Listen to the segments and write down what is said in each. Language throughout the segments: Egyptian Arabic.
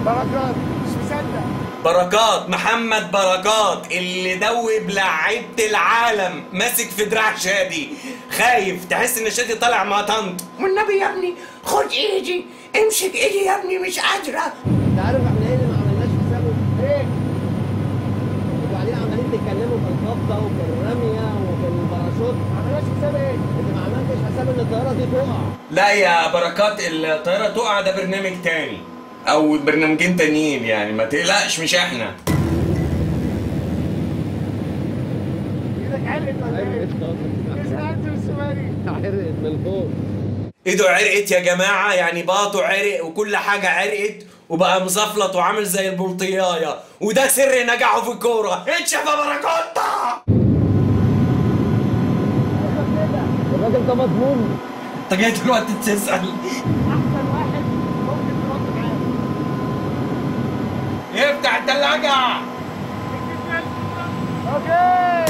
بركات مش مصدق بركات محمد بركات اللي دوب لعيبة العالم ماسك في دراع شادي خايف تحس ان شادي طالع مع طنط والنبي يا ابني خد ايدي امسك ايدي يا ابني مش قادره انت عارف احنا ايه اللي ما عملناش حسابه؟ ايه؟ وبعدين عمالين تتكلموا في الخبطه وفي الرميه وفي الباراشوت ما عملناش حساب ايه؟ انت ما عملتش حساب ان الطياره دي تقع لا يا بركات الطيارة تقع ده برنامج تاني او برنامجين تانيين يعني ما تقلقش مش احنا ايدك علقت ولا ايه؟ اسمعت السواري عرقت من فوق ايده عرقت يا جماعة يعني باطه عرق وكل حاجة عرقت وبقى مزفلط وعامل زي البلطياية وده سر نجاحه في الكورة انشف يا بركات الراجل ده مضمون انت جاي دلوقتي تسأل احسن واحد ممكن ترد معاه افتح التلاجة اوكي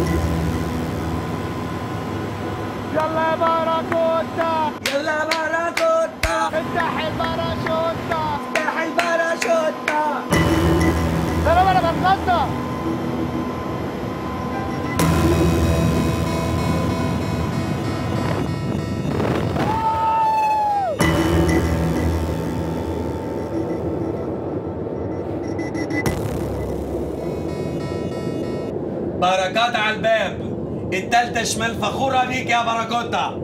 يلا يا باراكوتا يلا باراكوتا افتح الباراشوتا افتح الباراشوتا ضرب انا بتغطى بركات على الباب التالتة شمال فخورة بيك يا بركوتا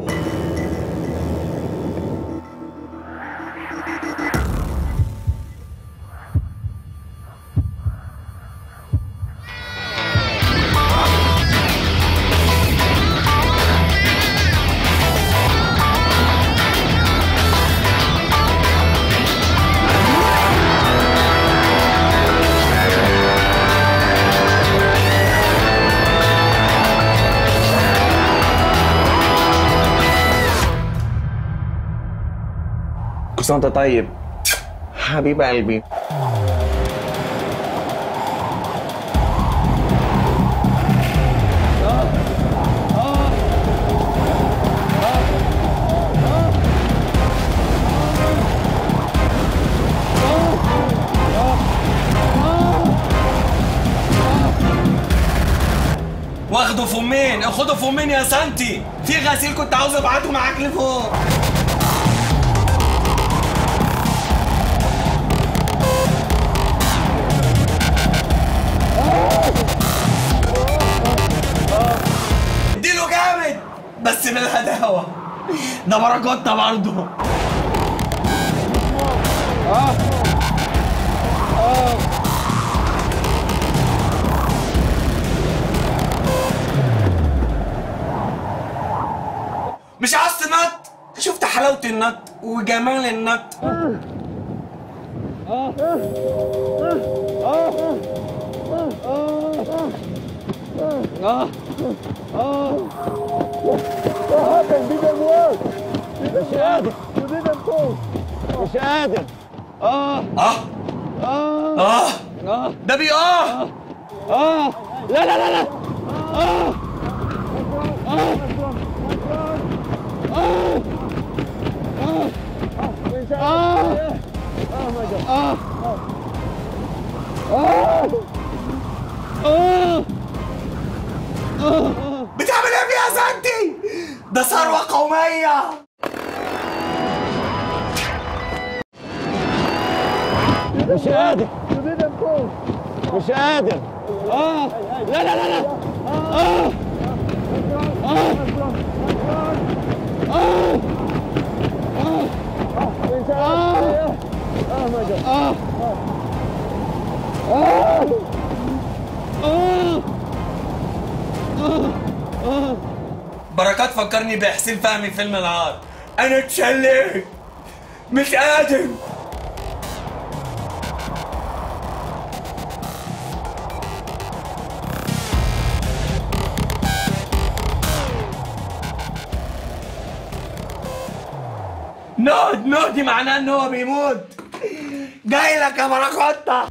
كل سنة وانت طيب حبيب قلبي واخده فمين اخده فمين يا سانتي في غسيل كنت عاوز ابعته معاك لفوق اديله جامد بس بالهداوة ده باراكوتا برضه مش عاوز تنط شفت حلاوة النط وجمال النط مش قادر مش قادر اه اه اه اه اه ده بي اه اه لا لا لا لا اه اه اه اه اه بتعمل ايه فيها يا سانتي ده ثروة قومية مش قادر مش قادر اه لا لا لا لا اه اه اه اه اه بركات فكرني بحسين فهمي في فيلم العار انا اتشليت مش قادر نود نود دي معناه ان هو بيموت جاي لك يا باراكوتا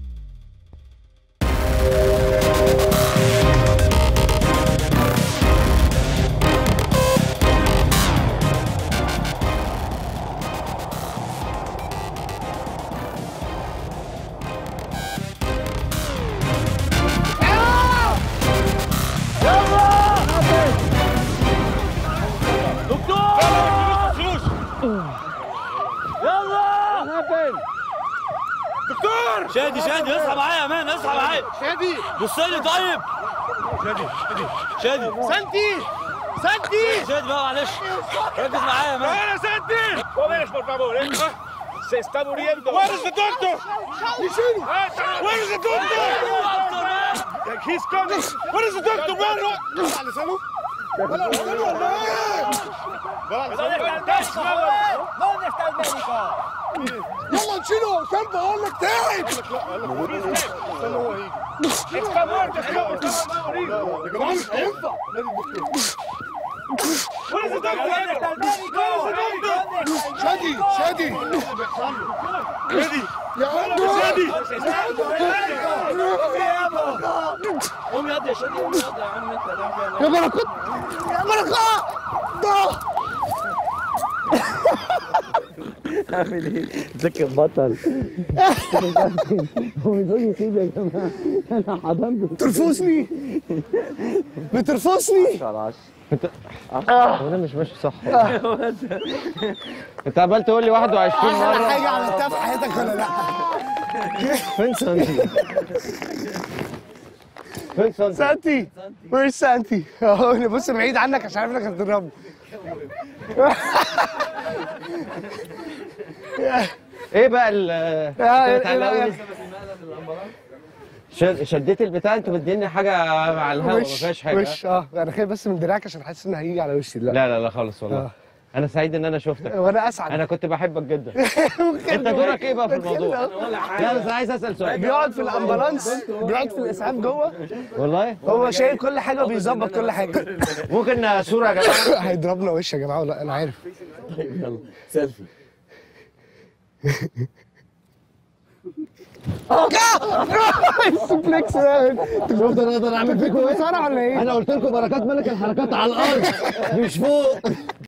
فين دكتور شادي شادي اصحى معايا يا مان اصحى معايا شادي بص لي طيب شادي شادي سانتي سانتي شادي بقى معلش ركز معايا يا مان ¡Ahora, Santi! ¡Jóvenes, por favor! ¿eh? ¡Se está muriendo! ¡Where is the doctor? Where is the doctor? He's coming! Where is the doctor? Where? ¿Le salud? ¿Dónde está el médico? ¿Dónde está el médico? يلا نشيله كم بقول لك تعب está muerto está muerto يا جماعه مش هينفع Where is the doctor? ¿Dónde está el médico? شادي شادي شادي يا شادي قوم يا يا شادي قوم يا يا عم انت يا بركات يا بركات ذكي بطل هو بيقول يسيب يا جماعه انا حضنته بترفسني بترفسني خلاص انت هو انا مش ماشي صح انت عمال تقول لي 21 احلى مره حاجه عملتها في حياتك ولا لا فين سانتي فين سانتي سانتي وير سانتي اهو انا بص بعيد عنك عشان عارف انك هتضربني ايه بقى ال إيه بتعلقوا رأيك؟ لي؟ شد- شديت البتاع انتوا مديني حاجه على الهوا ما فيهاش حاجه وش اه انا خايف بس من دراعك عشان حاسس ان هيجي على وشي لا لا لا لا خالص والله آه. انا سعيد ان انا شفتك وانا اسعد انا كنت بحبك جدا انت دورك ايه بقى في الموضوع لا بس عايز اسال سؤال بيقعد في الامبولانس بيقعد في الاسعاف جوه والله هو شايل كل حاجه وبيظبط كل حاجه ممكن صوره يا جماعه هيضربنا وش يا جماعه ولا انا عارف سيلفي السوبلكس ده انت شفت انا اقدر اعمل فيكم ايه بتصارع ولا ايه؟ انا قلت لكم بركات ملك الحركات على الارض مش فوق